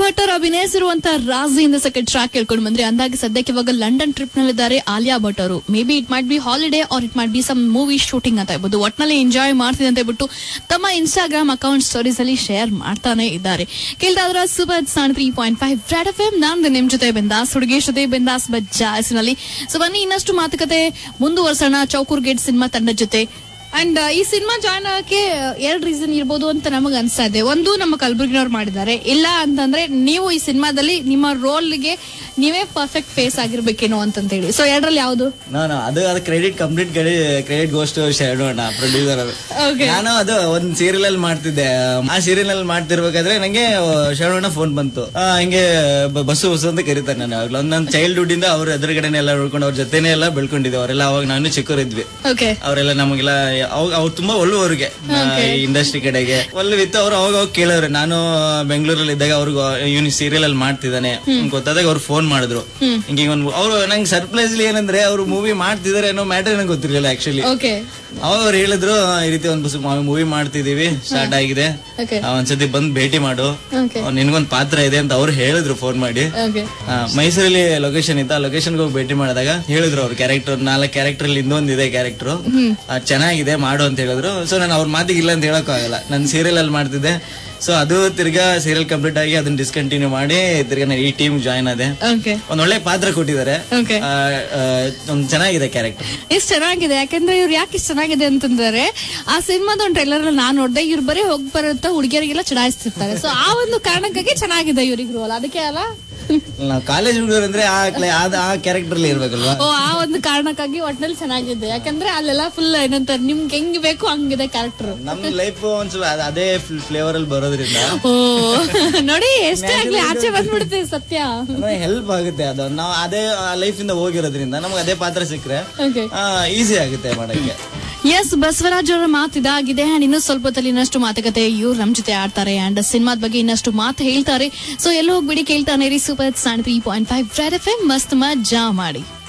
ಭಟ್ ಅವರು ಅಭಿನಯಿಸಿರುವಂತಹ ರಾಜಿಯಿಂದ second track ಕೇಳ್ಕೊಂಡು ಬಂದ್ರೆ ಅಂದಾಗೆ ಸದ್ಯಕ್ಕೆ ಇವಾಗ ಲಂಡನ್ ಟ್ರಿಪ್ ನಲ್ಲಿದ್ದಾರೆ ಆಲಿಯಾ ಭಟ್ ಅವರು may be it might be holiday or it might be some movie shooting ಅಂತ ಹೇಳ್ಬೋದು ಒಟ್ನಲ್ಲಿ ಎಂಜಾಯ್ ಮಾಡ್ತಿದೆ ಅಂತ ಹೇಳ್ಬಿಟ್ಟು ತಮ್ಮ ಇನ್ಸ್ಟಾಗ್ರಾಮ್ ಅಕೌಂಟ್ ಸ್ಟೋರೀಸ್ ಅಲ್ಲಿ ಶೇರ್ ಮಾಡ್ತಾನೆ ಇದ್ದಾರೆ ಕೇಳ್ತಾ ಇದ್ರ ಸೂಪರ್ ಸಾಣ್ three point five red F M ನಾನು ನಿಮ್ ಜೊತೆ ಬಿಂದಾಸ್ ಹುಡುಗೇಶ್ ಜೊತೆ ಬಿಂದಾಸ್ ಬಜ್ಜಾಸ್ನಲ್ಲಿ ಸೊ ಬನ್ನಿ ಇನ್ನಷ್ಟು ಮಾತುಕತೆ ಮುಂದುವರ್ಸೋಣ ಚೌಕೂರ್ ಗೇಟ್ ಸಿನಿಮಾ ತಂಡದ ಜೊತೆ ಅಂಡ್ ಈ ಸಿನಿಮಾ ಜಾಯ್ನ್ ಆಗಕ್ಕೆ ಎರಡ್ ರೀಸನ್ ಇರ್ಬೋದು ಅಂತ ನಮಗೆ ಅನ್ಸ್ತಾ ಇದೆ ಒಂದು ನಮ್ಮ ಕಲಬುರಗಿನವ್ರು ಮಾಡಿದ್ದಾರೆ ಇಲ್ಲ ಅಂತಂದ್ರೆ ನೀವು ಈ ಸಿನಿಮಾದಲ್ಲಿ ನಿಮ್ಮ ರೋಲ್ಗೆ ನೀವೇ ಪರ್ಫೆಕ್ಟ್ ಫೇಸ್ ಆಗಿರ್ಬೇಕೇನೋ ಅಂತ ಹೇಳಿ ಸೊ ಎರಡರಲ್ಲಿ ಯಾವುದು ನೋ ನೋ ಅದು ಅದು ಕ್ರೆಡಿಟ್ ಕಂಪ್ಲೀಟ್ ಕ್ರೆಡಿಟ್ ಗೋಸ್ಟ್ ಶರಣೋಣ ಪ್ರೊಡ್ಯೂಸರ್ ಅದು Okay. ನಾನು ಅದು ಒಂದ್ ಸೀರಿಯಲ್ ಅಲ್ಲಿ ಮಾಡ್ತಿದ್ದೆ ಆ ಸೀರಿಯಲ್ ಅಲ್ಲಿ ಮಾಡ್ತಿರ್ಬೇಕಾದ್ರೆ ನಂಗೆ ಶರಣೋಣ ಫೋನ್ ಬಂತು ಆ, ಹಿಂಗೆ ಬ- ಬಸ್ಸು ಬಸ್ಸು ಅಂತ ಕರೀತಾರೆ ನಾನು ಅವಾಗ್ಲೂ ನನ್ನ ಚೈಲ್ಡ್ಹುಡ್ ಇಂದ ಅವ್ರ ಎದುರುಗಡೆನೆ ಎಲ್ಲ ಉಳ್ಕೊಂಡು ಅವ್ರ ಜೊತೆನೆ ಎಲ್ಲ ಬೆಳ್ಕೊಂಡಿದ್ದೆ ಅವರೆಲ್ಲ ಅವಾಗ ನಾನು ಚಿಕ್ಕವರಿದ್ವಿ ಓಕೆ ಅವರೆಲ್ಲ ನಮಗೆಲ್ಲ ಅವ್- ಅವ್ರು ತುಂಬಾ ಒಳ್ಳೆಯವ್ರಿಗೆ ಇಂಡಸ್ಟ್ರಿ ಕಡೆಗೆ ಒಳ್ಳೆವಿತ್ತು ಅವ್ರು ಅವಾಗ ಅವಾಗ ಕೇಳೋರು ನಾನು ಬೆಂಗಳೂರಲ್ಲಿ ಇದ್ದಾಗ ಅವ್ರಿಗೆ ಇವ್ನು ಸೀರಿಯಲ್ ಅಲ್ಲಿ ಮಾಡ್ತಿದ್ದಾನೆ ಗೊತ್ತಾದಾಗ ಅವ್ರು ಫೋನ್ ಮಾಡಿದ್ರು ಹಿಂಗೆ ಒಂದು ಅವ್ರು ನಂಗೆ ಸರ್ಪ್ರೈಸ್ಲಿ ಏನಂದ್ರೆ ಅವ್ರು ಮೂವಿ ಮಾಡ್ತಿದಾರೆ ಅನ್ನೋ ಮ್ಯಾಟರ್ ನಂಗೆ ಗೊತ್ತಿರಲಿಲ್ಲ ಆಕ್ಚುಲಿ ಓಕೆ ಅವಾಗ ಅವ್ರು ಹೇಳಿದ್ರು ಆ, ಈ ರೀತಿ ಒಂದು ಮೂವಿ ಮಾಡ್ತಿದೀವಿ ಸ್ಟಾರ್ಟ್ ಆಗಿದೆ ಓಕೆ ಆ, ಒಂದ್ಸತಿ ಬಂದ್ ಭೇಟಿ ಮಾಡು ಓಕೆ ಆ, ನಿನ್ಗೊಂದ್ ಪಾತ್ರ ಇದೆ ಅಂತ ಅವ್ರು ಹೇಳಿದ್ರು ಫೋನ್ ಮಾಡಿ ಓಕೆ ಆ, ಮೈಸೂರಲ್ಲಿ ಲೊಕೇಶನ್ ಇತ್ತು ಆ ಲೊಕೇಶನ್ ಹೋಗಿ ಭೇಟಿ ಮಾಡಿದಾಗ ಹೇಳಿದ್ರು ಅವ್ರು ಕ್ಯಾರೆಕ್ಟರ್ ನಾಲ್ಕು ಕ್ಯಾರೆಕ್ಟರ್ ಅಲ್ಲಿ ಇನ್ನೊಂದಿದೆ ಕ್ಯಾರೆಕ್ಟರ್ ಚೆನ್ನಾಗಿದೆ ಮಾಡು ಅಂತ ಹೇಳಿದ್ರು ಸೊ ನಾನು ಅವ್ರ ಮಾತಿಗೆ ಇಲ್ಲ ಅಂತ ಹೇಳಕ್ ಆಗಲ್ಲ ನಾನು ಸೀರಿಯಲ್ ಅಲ್ಲಿ ಮಾಡ್ತಿದ್ದೆ ಸೊ ಅದು ತಿರ್ಗಾ ಸೀರಿಯಲ್ ಕಂಪ್ಲೀಟ್ ಆಗಿ ಅದನ್ನ ಡಿಸ್ಕಂಟಿನ್ಯೂ ಮಾಡಿ ತಿರ್ಗಾ ನಾನು ಈ ಟೀಮ್ ಜಾಯ್ನ್ ಆದೆ ಓಕೆ ಒಂದ್ ಒಳ್ಳೆ ಪಾತ್ರ ಕೊಟ್ಟಿದ್ದಾರೆ ಓಕೆ ಆ, ಆ, ಒಂದ್ ಚೆನ್ನಾಗಿದೆ ಕ್ಯಾರೆಕ್ಟರ್ ಇಷ್ಟು ಚೆನ್ನಾಗಿದೆ ಯಾಕಂದ್ರೆ ಇವ್ರು ಯಾಕೆ ಇಷ್ಟು ಚೆನ್ನಾಗಿದೆ ಅಂತಂದ್ರೆ ಆ ಸಿನಿಮಾದ ಒಂದು ಟ್ರೈಲರ್ ನಾನ್ ನೋಡ್ದೆ ಇವ್ರು ಬರೀ ಹೋಗಿ ಬರುತ್ತ ಹುಡುಗಿಯರಿಗೆಲ್ಲ ಚಡಾಯಿಸ್ತಿರ್ತಾರೆ ಸೊ ಆ ಒಂದು ಕಾರಣಕ್ಕಾಗಿ ಚೆನ್ನಾಗಿದೆ ಇವ್ರಿಗೆ ರೋಲ್ ಅದಕ್ಕೆ ಅಲ್ಲ ನಾವು ಕಾಲೇಜ್ ಹುಡುಗರು ಅಂದ್ರೆ ಆ ಕ್ಲ- ಆ- ಆ ಕ್ಯಾರೆಕ್ಟರ್ ಅಲ್ಲಿ ಇರ್ಬೇಕಲ್ವಾ ಓ ಆ ಒಂದು ಕಾರಣಕ್ಕಾಗಿ ಒಟ್ನಲ್ಲಿ ಚೆನ್ನಾಗಿದೆ ಯಾಕಂದ್ರೆ ಅಲ್ಲೆಲ್ಲ ಫುಲ್ ಏನಂತಾರೆ ನಿಮ್ಗೆ ಹೆಂಗ್ ಬೇಕು ಹಂಗಿದೆ ಕ್ಯಾರೆಕ್ಟರ್ ನಮ್ ಲೈಫ್ ಒಂದ್ಸಲ ಅದ್- ಅದೇ ಫ್ಲೇವರ್ ಅಲ್ಲಿ ಬರೋದ್ರಿಂದ ಓ ನೋಡಿ ಎಷ್ಟೇ ಆಗ್ಲಿ ಆಚೆ ಬಂದ್ಬಿಡುತ್ತೆ ಸತ್ಯ ಹೆಲ್ಪ್ ಆಗುತ್ತೆ ಅದು ನಾವು ಅದೇ ಲೈಫ್ ಇಂದ ಹೋಗಿರೋದ್ರಿಂದ ನಮ್ಗೆ ಅದೇ ಪಾತ್ರ ಸಿಕ್ಕರೆ ಓಕೆ ಈಸಿ ಆಗುತ್ತೆ ಮಾಡಕ್ಕೆ ಎಸ್ ಬಸವರಾಜ್ ಅವರ ಮಾತು ಇದಾಗಿದೆ ಅಂಡ್ ಇನ್ನು ಸ್ವಲ್ಪ ಹೊತ್ತಲ್ಲಿ ಇನ್ನಷ್ಟು ಮಾತುಕತೆ ಇವ್ರು ನಮ್ ಜೊತೆ ಆಡ್ತಾರೆ ಅಂಡ್ ಸಿನಿಮಾದ ಬಗ್ಗೆ ಇನ್ನಷ್ಟು ಮಾತು ಹೇಳ್ತಾರೆ ಸೊ ಎಲ್ಲ ಹೋಗ್ಬಿಡಿ ಕೇಳ್ತಾನೆ ರೀ ಸೂಪರ್ ಸಾಣ್ three point five red F M ಮಸ್ತ್ ಮಜಾ ಮಾಡಿ